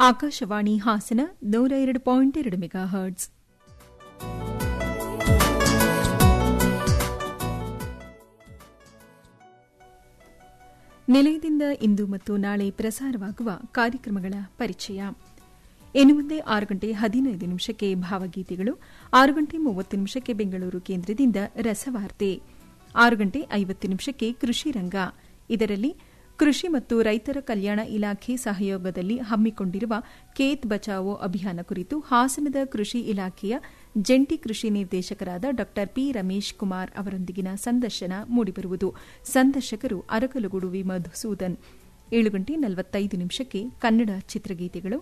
ಆಕಾಶವಾಣಿ ಹಾಸನ ನೂರ ಎರಡು ಪಾಯಿಂಟ್ ಎರಡು ಮೆಗಾ ಹರ್ಟ್ಸ್ ನಿಲಯದಿಂದ ಇಂದು ಮತ್ತು ನಾಳೆ ಪ್ರಸಾರವಾಗುವ ಕಾರ್ಯಕ್ರಮಗಳ ಪರಿಚಯ ಇನ್ನು ಮುಂದೆ ಆರು ಗಂಟೆ ಹದಿನೈದು ನಿಮಿಷಕ್ಕೆ ಭಾವಗೀತೆಗಳು ಆರು ಗಂಟೆ ಮೂವತ್ತು ನಿಮಿಷಕ್ಕೆ ಬೆಂಗಳೂರು ಕೇಂದ್ರದಿಂದ ರಸವಾರ್ತೆ ಆರು ಗಂಟೆ ಐವತ್ತು ನಿಮಿಷಕ್ಕೆ ಕೃಷಿ ರಂಗ ಇದರಲ್ಲಿ ಕೃಷಿ ಮತ್ತು ರೈತರ ಕಲ್ಯಾಣ ಇಲಾಖೆ ಸಹಯೋಗದಲ್ಲಿ ಹಮ್ಮಿಕೊಂಡಿರುವ ಖೇತ್ ಬಚಾವೋ ಅಭಿಯಾನ ಕುರಿತು ಹಾಸನದ ಕೃಷಿ ಇಲಾಖೆಯ ಜಂಟಿ ಕೃಷಿ ನಿರ್ದೇಶಕರಾದ ಡಾ ಪಿ ರಮೇಶ್ ಕುಮಾರ್ ಅವರೊಂದಿಗಿನ ಸಂದರ್ಶನ ಮೂಡಿಬರುವುದು ಸಂದರ್ಶಕರು ಅರಕಲಗೂಡು ವಿ ಮಧುಸೂದನ್ ಏಳು ಗಂಟೆ ನಲವತ್ತೈದು ನಿಮಿಷಕ್ಕೆ ಕನ್ನಡ ಚಿತ್ರಗೀತೆಗಳು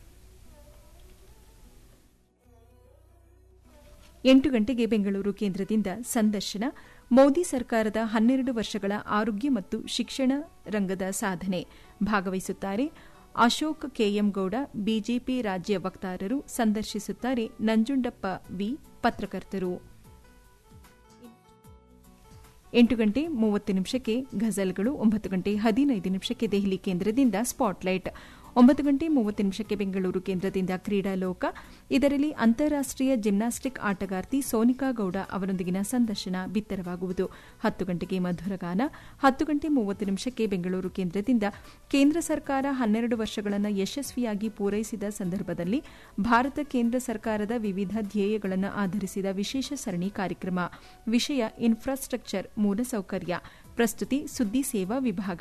ಎಂಟು ಗಂಟೆಗೆ ಬೆಂಗಳೂರು ಕೇಂದ್ರದಿಂದ ಸಂದರ್ಶನ ಮೋದಿ ಸರ್ಕಾರದ ಹನ್ನೆರಡು ವರ್ಷಗಳ ಆರೋಗ್ಯ ಮತ್ತು ಶಿಕ್ಷಣ ರಂಗದ ಸಾಧನೆ ಭಾಗವಹಿಸುತ್ತಾರೆ ಅಶೋಕ್ ಕೆಎಂಗೌಡ ಬಿಜೆಪಿ ರಾಜ್ಯ ವಕ್ತಾರರು ಸಂದರ್ಶಿಸುತ್ತಾರೆ ನಂಜುಂಡಪ್ಪ ವಿ ಪತ್ರಕರ್ತರು ಎಂಟು ಗಂಟೆ ಮೂವತ್ತು ನಿಮಿಷಕ್ಕೆ ಘಜಲ್ಗಳು ಒಂಬತ್ತು ಗಂಟೆ ಹದಿನೈದು ನಿಮಿಷಕ್ಕೆ ದೆಹಲಿ ಕೇಂದ್ರದಿಂದ ಸ್ಪಾಟ್ಲೈಟ್ ಒಂಬತ್ತು ಗಂಟೆ ಮೂವತ್ತು ನಿಮಿಷಕ್ಕೆ ಬೆಂಗಳೂರು ಕೇಂದ್ರದಿಂದ ಕ್ರೀಡಾಲೋಕ ಇದರಲ್ಲಿ ಅಂತಾರಾಷ್ಟೀಯ ಜಿಮ್ನಾಸ್ಟಿಕ್ ಆಟಗಾರ್ತಿ ಸೋನಿಕಾ ಗೌಡ ಅವರೊಂದಿಗಿನ ಸಂದರ್ಶನ ಬಿತ್ತರವಾಗುವುದು ಹತ್ತು ಗಂಟೆಗೆ ಮಧುರಗಾನ ಹತ್ತು ಗಂಟೆ ಮೂವತ್ತು ನಿಮಿಷಕ್ಕೆ ಬೆಂಗಳೂರು ಕೇಂದ್ರದಿಂದ ಕೇಂದ್ರ ಸರ್ಕಾರ ಹನ್ನೆರಡು ವರ್ಷಗಳನ್ನು ಯಶಸ್ವಿಯಾಗಿ ಪೂರೈಸಿದ ಸಂದರ್ಭದಲ್ಲಿ ಭಾರತ ಕೇಂದ್ರ ಸರ್ಕಾರದ ವಿವಿಧ ಧ್ಯೇಯಗಳನ್ನು ಆಧರಿಸಿದ ವಿಶೇಷ ಸರಣಿ ಕಾರ್ಯಕ್ರಮ ವಿಷಯ ಇನ್ಫ್ರಾಸ್ಟ್ರಕ್ಚರ್ ಮೂಲಸೌಕರ್ಯ ಪ್ರಸ್ತುತಿ ಸುದ್ದಿ ಸೇವಾ ವಿಭಾಗ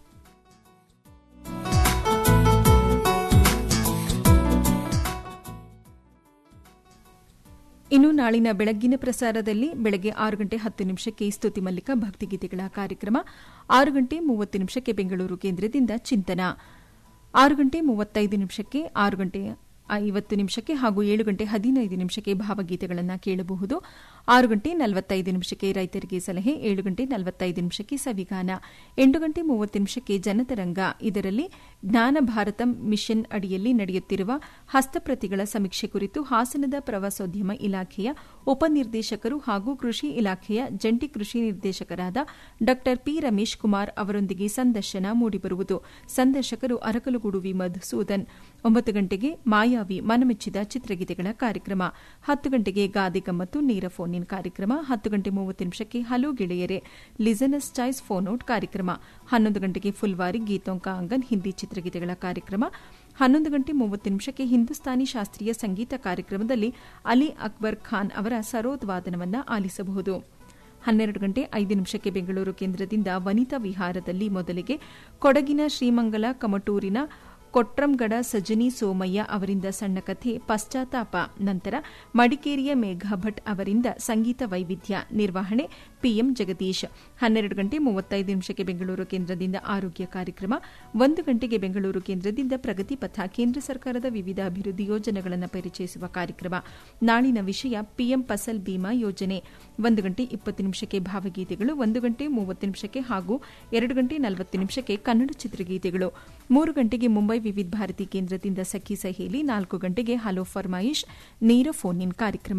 ಇನ್ನು ನಾಳಿನ ಬೆಳಗ್ಗಿನ ಪ್ರಸಾರದಲ್ಲಿ ಬೆಳಗ್ಗೆ ಆರು ಗಂಟೆ ಹತ್ತು ನಿಮಿಷಕ್ಕೆ ಸ್ತುತಿ ಮಲ್ಲಿಕ ಭಕ್ತಿಗೀತೆಗಳ ಕಾರ್ಯಕ್ರಮ ಆರು ಗಂಟೆ ಮೂವತ್ತು ನಿಮಿಷಕ್ಕೆ ಬೆಂಗಳೂರು ಕೇಂದ್ರದಿಂದ ಚಿಂತನ ಆರು ಗಂಟೆ ಮೂವತ್ತೈದು ನಿಮಿಷಕ್ಕೆ ಆರು ಗಂಟೆ ಐವತ್ತು ನಿಮಿಷಕ್ಕೆ ಹಾಗೂ ಏಳು ಗಂಟೆ ಹದಿನೈದು ನಿಮಿಷಕ್ಕೆ ಭಾವಗೀತೆಗಳನ್ನು ಕೇಳಬಹುದು ಆರು ಗಂಟೆ ನಲವತ್ತೈದು ನಿಮಿಷಕ್ಕೆ ರೈತರಿಗೆ ಸಲಹೆ ಏಳು ಗಂಟೆ ನಲವತ್ತೈದು ನಿಮಿಷಕ್ಕೆ ಸವಿಗಾನ ಎಂಟು ಗಂಟೆ ಮೂವತ್ತು ನಿಮಿಷಕ್ಕೆ ಜನತರಂಗ ಇದರಲ್ಲಿ ಜ್ಞಾನ ಭಾರತಂ ಮಿಷನ್ ಅಡಿಯಲ್ಲಿ ನಡೆಯುತ್ತಿರುವ ಹಸ್ತಪ್ರತಿಗಳ ಸಮೀಕ್ಷೆ ಕುರಿತು ಹಾಸನದ ಪ್ರವಾಸೋದ್ಯಮ ಇಲಾಖೆಯ ಉಪನಿರ್ದೇಶಕರು ಹಾಗೂ ಕೃಷಿ ಇಲಾಖೆಯ ಜಂಟಿ ಕೃಷಿ ನಿರ್ದೇಶಕರಾದ ಡಾ ಪಿ ರಮೇಶ್ ಕುಮಾರ್ ಅವರೊಂದಿಗೆ ಸಂದರ್ಶನ ಮೂಡಿಬರುವುದು ಸಂದರ್ಶಕರು ಅರಕಲಗೂಡು ವಿ ಮಧುಸೂದನ್ ಒಂಬತ್ತು ಗಂಟೆಗೆ ಮಾಯಾವಿ ಮನಮೆಚ್ಚಿದ ಚಿತ್ರಗೀತೆಗಳ ಕಾರ್ಯಕ್ರಮ ಹತ್ತು ಗಂಟೆಗೆ ಗಾದೆ ಗಮ್ಮತ್ತು ನೇರ ಫೋನ್ ಇನ್ ಕಾರ್ಯಕ್ರಮ ಹತ್ತು ಗಂಟೆ ಮೂವತ್ತು ನಿಮಿಷಕ್ಕೆ ಹಲೋ ಗೆಳೆಯರೆ ಲಿಸನಸ್ ಚಾಯ್ಸ್ ಫೋನ್ ಔಟ್ ಕಾರ್ಯಕ್ರಮ ಹನ್ನೊಂದು ಗಂಟೆಗೆ ಫುಲ್ವಾರಿ ಗೀತೋಂಕ ಅಂಗನ್ ಹಿಂದಿ ಚಿತ್ರಗೀತೆಗಳ ಕಾರ್ಯಕ್ರಮ ಹನ್ನೊಂದು ಗಂಟೆ ಮೂವತ್ತು ನಿಮಿಷಕ್ಕೆ ಹಿಂದೂಸ್ತಾನಿ ಶಾಸ್ತ್ರೀಯ ಸಂಗೀತ ಕಾರ್ಯಕ್ರಮದಲ್ಲಿ ಅಲಿ ಅಕ್ಬರ್ ಖಾನ್ ಅವರ ಸರೋದ್ ವಾದನವನ್ನು ಆಲಿಸಬಹುದು ಹನ್ನೆರಡು ಗಂಟೆ ಐದು ನಿಮಿಷಕ್ಕೆ ಬೆಂಗಳೂರು ಕೇಂದ್ರದಿಂದ ವನಿತಾ ವಿಹಾರದಲ್ಲಿ ಮೊದಲಿಗೆ ಕೊಡಗಿನ ಶ್ರೀಮಂಗಲ ಕಮಟೂರಿನ ಕೊಟ್ರಂಗಡ ಸಜನಿ ಸೋಮಯ್ಯ ಅವರಿಂದ ಸಣ್ಣ ಕಥೆ ಪಶ್ಚಾತ್ತಾಪ ನಂತರ ಮಡಿಕೇರಿಯ ಮೇಘಾ ಭಟ್ ಅವರಿಂದ ಸಂಗೀತ ವೈವಿಧ್ಯ ನಿರ್ವಹಣೆ ಪಿಎಂ ಜಗದೀಶ್ ಹನ್ನೆರಡು ಗಂಟೆ ಮೂವತ್ತೈದು ನಿಮಿಷಕ್ಕೆ ಬೆಂಗಳೂರು ಕೇಂದ್ರದಿಂದ ಆರೋಗ್ಯ ಕಾರ್ಯಕ್ರಮ ಒಂದು ಗಂಟೆಗೆ ಬೆಂಗಳೂರು ಕೇಂದ್ರದಿಂದ ಪ್ರಗತಿ ಪಥ ಕೇಂದ್ರ ಸರ್ಕಾರದ ವಿವಿಧ ಅಭಿವೃದ್ಧಿ ಯೋಜನೆಗಳನ್ನು ಪರಿಚಯಿಸುವ ಕಾರ್ಯಕ್ರಮ ನಾಳಿನ ವಿಷಯ ಪಿಎಂ ಫಸಲ್ ಬಿಮಾ ಯೋಜನೆ ಒಂದು ಗಂಟೆ ಇಪ್ಪತ್ತು ನಿಮಿಷಕ್ಕೆ ಭಾವಗೀತೆಗಳು ಒಂದು ಗಂಟೆ ಮೂವತ್ತು ನಿಮಿಷಕ್ಕೆ ಹಾಗೂ ಎರಡು ಗಂಟೆ ನಲವತ್ತು ನಿಮಿಷಕ್ಕೆ ಕನ್ನಡ ಚಿತ್ರಗೀತೆಗಳು ಮೂರು ಗಂಟೆಗೆ ಮುಂಬೈ ವಿವಿಧ ಭಾರತಿ ಕೇಂದ್ರದಿಂದ ಸಖಿ ಸಹೇಲಿ ನಾಲ್ಕು ಗಂಟೆಗೆ ಹಲೋ ಫರ್ಮಾಯಿಶ್ ನೇರ ಫೋನ್ ಇನ್ ಕಾರ್ಯಕ್ರಮ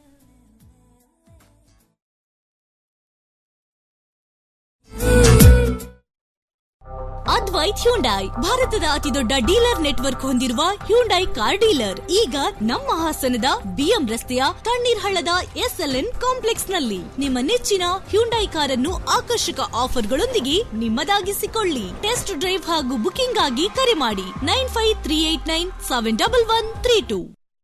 ಅದ್ವೈತ್ ಹ್ಯುಂಡೈ ಭಾರತದ ಅತಿದೊಡ್ಡ ಡೀಲರ್ ನೆಟ್ವರ್ಕ್ ಹೊಂದಿರುವ ಹ್ಯುಂಡೈ ಕಾರ್ ಡೀಲರ್ ಈಗ ನಮ್ಮ ಹಾಸನದ ಬಿಎಂ ರಸ್ತೆಯ ತಣ್ಣೀರ್ ಹಳ್ಳದ ಎಸ್ಎಲ್ಎನ್ ಕಾಂಪ್ಲೆಕ್ಸ್ ನಲ್ಲಿ ನಿಮ್ಮ ನೆಚ್ಚಿನ ಹ್ಯುಂಡೈ ಕಾರನ್ನು ಆಕರ್ಷಕ ಆಫರ್ಗಳೊಂದಿಗೆ ನಿಮ್ಮದಾಗಿಸಿಕೊಳ್ಳಿ ಟೆಸ್ಟ್ ಡ್ರೈವ್ ಹಾಗೂ ಬುಕಿಂಗ್ ಆಗಿ ಕರೆ ಮಾಡಿ nine five three eight nine seven double one three two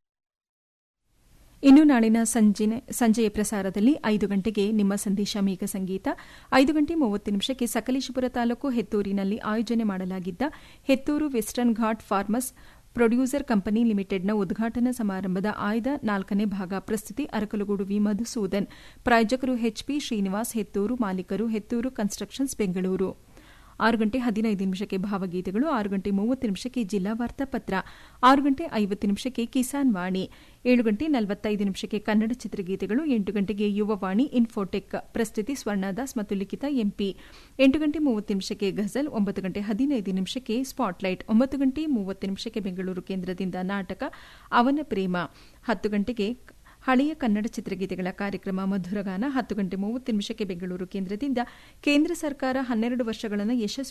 ಇನ್ನು ನಾಳಿನ ಸಂಜೆಯ ಪ್ರಸಾರದಲ್ಲಿ ಐದು ಗಂಟೆಗೆ ನಿಮ್ಮ ಸಂದೇಶ ಮೇಘ ಸಂಗೀತ ಐದು ಗಂಟೆ ಮೂವತ್ತು ನಿಮಿಷಕ್ಕೆ ಸಕಲೇಶಪುರ ತಾಲೂಕು ಹೆತ್ತೂರಿನಲ್ಲಿ ಆಯೋಜನೆ ಮಾಡಲಾಗಿದ್ದ Hethur western ghat farmers producer company ಲಿಮಿಟೆಡ್ನ ಉದ್ಘಾಟನಾ ಸಮಾರಂಭದ ಆಯ್ದ ನಾಲ್ಕನೇ ಭಾಗ ಪ್ರಸ್ತುತಿ ಅರಕಲಗೂಡು ವಿ ಮಧುಸೂದನ್ ಪ್ರಾಯೋಜಕರು ಎಚ್ಪಿ ಶ್ರೀನಿವಾಸ್ ಹೆತ್ತೂರು ಮಾಲೀಕರು ಹೆತ್ತೂರು ಕನ್ಸ್ಟ್ರಕ್ಷನ್ಸ್ ಬೆಂಗಳೂರು ಆರು ಗಂಟೆ ಹದಿನೈದು ನಿಮಿಷಕ್ಕೆ ಭಾವಗೀತೆಗಳು ಆರು ಗಂಟೆ ಮೂವತ್ತು ನಿಮಿಷಕ್ಕೆ ಜಿಲ್ಲಾ ವಾರ್ತಾಪತ್ರ ಆರು ಗಂಟೆ ಐವತ್ತು ನಿಮಿಷಕ್ಕೆ ಕಿಸಾನ್ ವಾಣಿ ಏಳು ಗಂಟೆ ನಲವತ್ತೈದು ನಿಮಿಷಕ್ಕೆ ಕನ್ನಡ ಚಿತ್ರಗೀತೆಗಳು ಎಂಟು ಗಂಟೆಗೆ ಯುವವಾಣಿ ಇನ್ಫೋಟೆಕ್ ಪ್ರಸ್ತುತಿ ಸ್ವರ್ಣದಾಸ್ ಮತ್ತು ಲಿಖಿತ ಎಂಪಿ ಎಂಟು ಗಂಟೆ ಮೂವತ್ತು ನಿಮಿಷಕ್ಕೆ ಗಜಲ್ ಒಂಬತ್ತು ಗಂಟೆ ಹದಿನೈದು ನಿಮಿಷಕ್ಕೆ ಸ್ಪಾಟ್ಲೈಟ್ ಒಂಬತ್ತು ಗಂಟೆ ಮೂವತ್ತು ನಿಮಿಷಕ್ಕೆ ಬೆಂಗಳೂರು ಕೇಂದ್ರದಿಂದ ನಾಟಕ ಅವನ ಪ್ರೇಮ ಹತ್ತು ಗಂಟೆಗೆ ಹಳೆಯ ಕನ್ನಡ ಚಿತ್ರಗೀತೆಗಳ ಕಾರ್ಯಕ್ರಮ ಮಧುರಗಾನ ಹತ್ತು ಗಂಟೆ ಮೂವತ್ತು ನಿಮಿಷಕ್ಕೆ ಬೆಂಗಳೂರು ಕೇಂದ್ರದಿಂದ ಕೇಂದ್ರ ಸರ್ಕಾರ ಹನ್ನೆರಡು ವರ್ಷಗಳನ್ನು ಯಶಸ್ವಿ